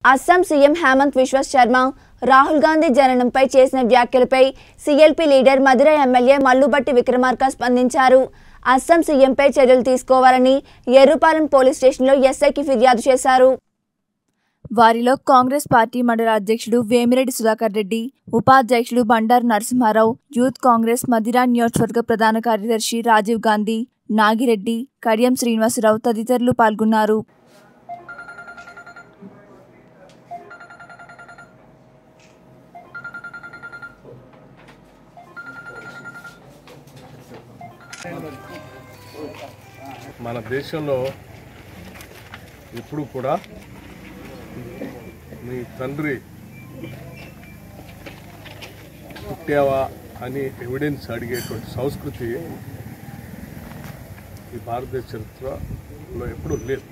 Assam CM Hemant విశ్వ శర్మ రాహుల్ గాంధీ జననంపై చేసిన వ్యాఖ్యలపై CLP leader Madhira MLA Mallu Bhatti Vikramarka స్పందించారు అస్సాం సీఎంపై చర్యలు తీసుకోవాలని ఎర్రుపాలెం పోలీస్ స్టేషన్లో ఎస్ఐకి ఫిర్యాదు చేశారు వారిలో కాంగ్రెస్ పార్టీ మండల అధ్యక్షుడు వేమిరెడ్డి సుధాకర్ రెడ్డి ఉపాధ్యక్షుడు బండారు నరసింహారావు యూత్ కాంగ్రెస్ మదిరా నియోజకవర్గ ప్రధాన కార్యదర్శి రాజీవ్ గాంధీ నాగిరెడ్డి కడియం శ్రీనివాసరావు తదితరులు పాల్గొన్నారు మన దేశంలో ఎప్పుడు కూడా మీ తండ్రి పుట్టావా అని ఎవిడెన్స్ అడిగేటువంటి సంస్కృతి ఈ భారతదేశ చరిత్రలో ఎప్పుడూ లేదు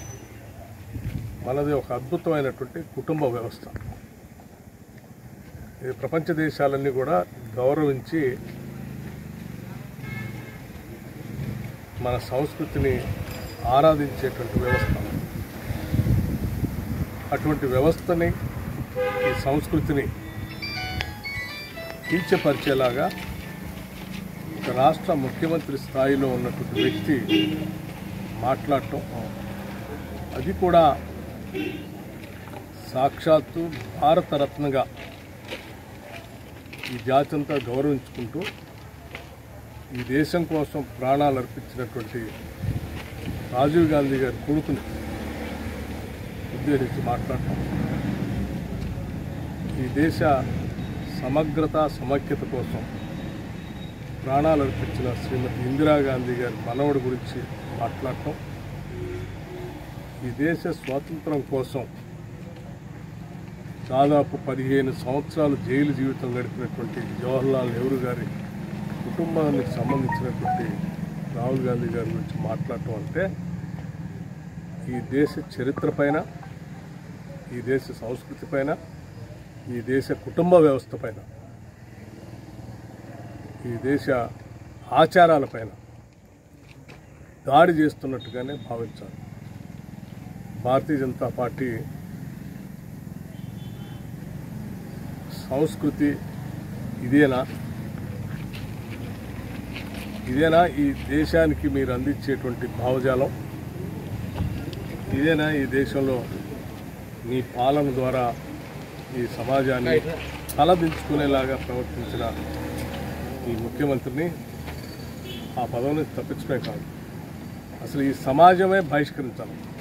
మనది ఒక అద్భుతమైనటువంటి కుటుంబ వ్యవస్థ ఇది ప్రపంచ దేశాలన్నీ కూడా గౌరవించి మన సంస్కృతిని ఆరాధించేటువంటి వ్యవస్థ అటువంటి వ్యవస్థని ఈ సంస్కృతిని కించపరిచేలాగా ఒక రాష్ట్ర ముఖ్యమంత్రి స్థాయిలో ఉన్నటువంటి వ్యక్తి మాట్లాడటం అది కూడా సాక్షాత్తు భారతరత్నగా ఈ జాతి అంతా గౌరవించుకుంటూ ఈ దేశం కోసం ప్రాణాలు అర్పించినటువంటి రాజీవ్ గాంధీ గారి కొడుకుని ఉద్దేశించి మాట్లాడటం ఈ దేశ సమగ్రత సమైక్యత కోసం ప్రాణాలు అర్పించిన శ్రీమతి ఇందిరాగాంధీ గారి మనవడి గురించి మాట్లాడటం ఈ దేశ స్వాతంత్రం కోసం దాదాపు పదిహేను సంవత్సరాలు జైలు జీవితం గడిపినటువంటి జవహర్లాల్ నెహ్రూ గారి కుటుంబానికి సంబంధించినటువంటి రాహుల్ గాంధీ గారి గురించి మాట్లాడటం అంటే ఈ దేశ చరిత్ర పైన ఈ దేశ సంస్కృతి పైన ఈ దేశ కుటుంబ వ్యవస్థ పైన ఈ దేశ ఆచారాలపైన దాడి చేస్తున్నట్టుగానే భావించాలి భారతీయ జనతా పార్టీ సంస్కృతి ఇదేనా ఇదేనా ఈ దేశానికి మీరు అందించేటువంటి భావజాలం ఇదేనా ఈ దేశంలో మీ పాలన ద్వారా ఈ సమాజాన్ని తలదించుకునేలాగా ప్రవర్తించిన ఈ ముఖ్యమంత్రిని ఆ పదవిని తప్పించడమే కాదు అసలు ఈ సమాజమే బహిష్కరించాలి